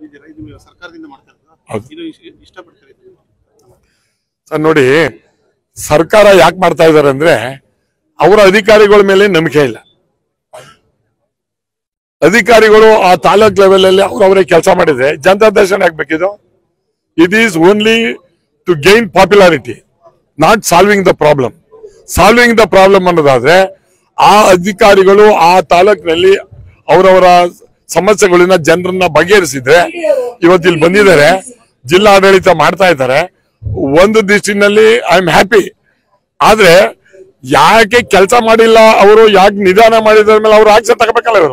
ಬಂದಿದ್ದೀರಾ ಇದು ನೀವು ಸರ್ಕಾರದಿಂದ ಮಾಡ್ತಾ ಹೌದು. ಇರೋದು ಇದು ಇಷ್ಟ- ಇಷ್ಟಪಡ್ತಾರೆ ಇದನ್ನ? ಸರ್ ನೋಡಿ ಸರ್ಕಾರ ಯಾಕೆ ಮಾಡ್ತಾ ಇದ್ದಾರೆ ಅಂದ್ರೆ ಅವರ ಅಧಿಕಾರಿಗಳ ಮೇಲೆ ನಂಬಿಕೆ ಇಲ್ಲ ಅಧಿಕಾರಿಗಳು ಆ ತಾಲೂಕ್ ಲೆವೆಲ್ ಅಲ್ಲಿ ಅವ್ರವರೇ ಕೆಲಸ ಮಾಡಿದ್ರೆ ಜನತಾ ದರ್ಶನ ಆಗ್ಬೇಕಿದು it is only to gain popularity not solving the problem solving the problem ಅನ್ನೋದಾದ್ರೆ ಆ ಅಧಿಕಾರಿಗಳು ಆ ತಾಲೂಕಿನಲ್ಲಿ ಅವರವರ ಸಮಸ್ಯೆಗಳನ್ನ ಜನರನ್ನ ಬಗೆಹರಿಸಿದ್ರೆ ಇವತ್ತು ಇಲ್ಲಿ ಬಂದಿದ್ದಾರೆ ಜಿಲ್ಲಾ ಆಡಳಿತ ಮಾಡ್ತಾ ಇದ್ದಾರೆ ಒಂದು ದೃಷ್ಟಿನಲ್ಲಿ ಐ ಆಮ್ ಹ್ಯಾಪಿ ಆದ್ರೆ ಯಾಕೆ ಕೆಲಸ ಮಾಡಿಲ್ಲ ಅವರು ಯಾಕೆ ನಿಧಾನ ಮಾಡಿದ್ರ ಮೇಲೆ ಅವ್ರು ಆಕ್ಷನ್ ತಗೋಬೇಕಲ್ಲ ಇವರು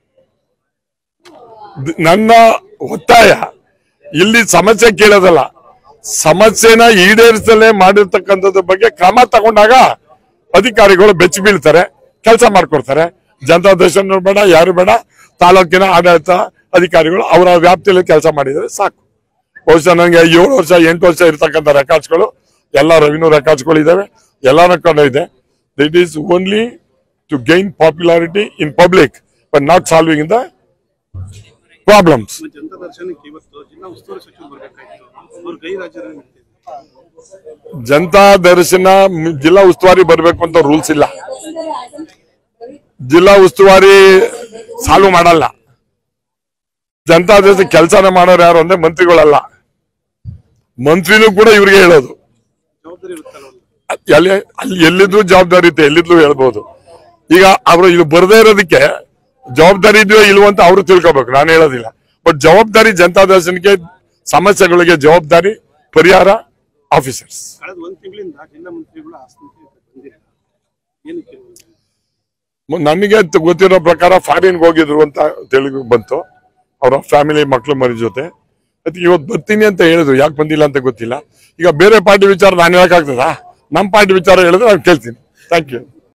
ದ್- ನನ್ನ ಒತ್ತಾಯ ಇಲ್ಲಿ ಸಮಸ್ಯೆ ಕೇಳೋದಲ್ಲ ಸಮಸ್ಯೆನ ಈಡೇರಿಸಲೇ ಮಾಡಿರ್ತಕ್ಕಂಥದ್ರ ಬಗ್ಗೆ ಕ್ರಮ ತಗೊಂಡಾಗ ಅಧಿಕಾರಿಗಳು ಬೆಚ್ಚಿ ಬೀಳ್ತಾರೆ ಕೆಲಸ ಮಾಡ್ಕೊಡ್ತಾರೆ ಜನತಾ ದರ್ಶನ ಬೇಡ ಯಾರು ಬೇಡ ತಾಲೂಕಿನ ಆಡಳಿತ ಅಧಿಕಾರಿಗಳು ಅವರ ವ್ಯಾಪ್ತಿಯಲ್ಲಿ ಕೆಲಸ ಮಾಡಿದರೆ ಸಾಕು ಬಹುಶಃ ನನಗೆ ಏಳು ವರ್ಷ ಎಂಟು ವರ್ಷ ಇರ್ತಕ್ಕಂಥ ರೆಕಾರ್ಡ್ಸ್ಗಳು ಎಲ್ಲ ರೆವಿನ್ಯೂ ರೆಕಾರ್ಡ್ಸ್ಗಳು ಇದಾವೆ ಎಲ್ಲ ರೆಕಾರ್ಡ್ ಇದೆ it is only to gain popularity in public but not solving in the problems ನಮ್ಮ ಜನತಾ ದರ್ಶನಕ್ಕೆ ಇವತ್ತು ಜಿಲ್ಲಾ ಉಸ್ತುವಾರಿ ಸಚಿವರು ಬರಬೇಕಾಗಿತ್ತು ಅವ್ರು ಗೈ ರಾಜ್ಯದಲ್ಲಿ ನಿಂತಿದ್ದಾರೆ. ಜನತಾ ದರ್ಶನ ಮ್- ಜಿಲ್ಲಾ ಉಸ್ತುವಾರಿ ಬರಬೇಕು ಅಂತ ರೂಲ್ಸ್ ಇಲ್ಲ ಜಿಲ್ಲಾ ಉಸ್ತುವಾರಿ ಸಾಲ್ವ್ ಮಾಡಲ್ಲ ಜನತಾ ದರ್ಶನ ಕೆಲಸನ ಮಾಡೋರು ಯಾರು ಅಂದ್ರೆ ಮಂತ್ರಿಗಳಲ್ಲ ಮಂತ್ರಿನೂ ಕೂಡ ಇವ್ರಿಗೆ ಹೇಳೋದು ಜವಾಬ್ದಾರಿ ಇರುತ್ತಲ್ಲ ಅವ್ರಿಗೆ. ಎಲ್ಲಿ ಅಲ್ಲಿ ಎಲ್ಲಿದ್ರು ಜವಾಬ್ದಾರಿ ಇರುತ್ತೆ ಎಲ್ಲಿದ್ರು ಹೇಳ್ಬೋದು ಈಗ ಅವರು ಇದು ಬರದೇ ಇರೋದಕ್ಕೆ ಜವಾಬ್ದಾರಿ ಇದೆಯೋ ಇಲ್ವೋ ಅಂತ ಅವರು ತಿಳ್ಕೊಬೇಕು ನಾನು ಹೇಳೋದಿಲ್ಲ ಬಟ್ ಜವಾಬ್ದಾರಿ ಜನತಾ ದರ್ಶನಕ್ಕೆ ಸಮಸ್ಯೆಗಳಿಗೆ ಜವಾಬ್ದಾರಿ ಪರಿಹಾರ ಆಫೀಸರ್ಸ್ ಕಳೆದ ಒಂದ್ ತಿಂಗಳಿಂದ ಜಿಲ್ಲಾ ಮಂತ್ರಿಗಳು ಹಾಸನಕ್ಕೆ ಬಂದಿಲ್ಲ ಏನಕ್ಕೆ ಮ- ನನಗೆ ತ- ಗೊತ್ತಿರೋ ಪ್ರಕಾರ ಫಾರಿನ್ಗೆ ಹೋಗಿದ್ರು ಅಂತ ತಿಳಿದು ಬಂತು ಅವರ ಫ್ಯಾಮಿಲಿ ಮಕ್ಳು ಮರಿ ಜೊತೆ ಅದಕ್ಕೆ ಇವತ್ತು ಬರ್ತೀನಿ ಅಂತ ಹೇಳಿದ್ರು ಯಾಕೆ ಬಂದಿಲ್ಲ ಅಂತ ಗೊತ್ತಿಲ್ಲ ಈಗ ಬೇರೆ ಪಾರ್ಟಿ ವಿಚಾರ ನಾನು ಹೇಳಕ್ಕಾಗ್ತದಾ ನಮ್ಮ ಪಾರ್ಟಿ ವಿಚಾರ ಹೇಳಿದ್ರೆ ನಾನು ಕೇಳ್ತೀನಿ ಥ್ಯಾಂಕ್ ಯು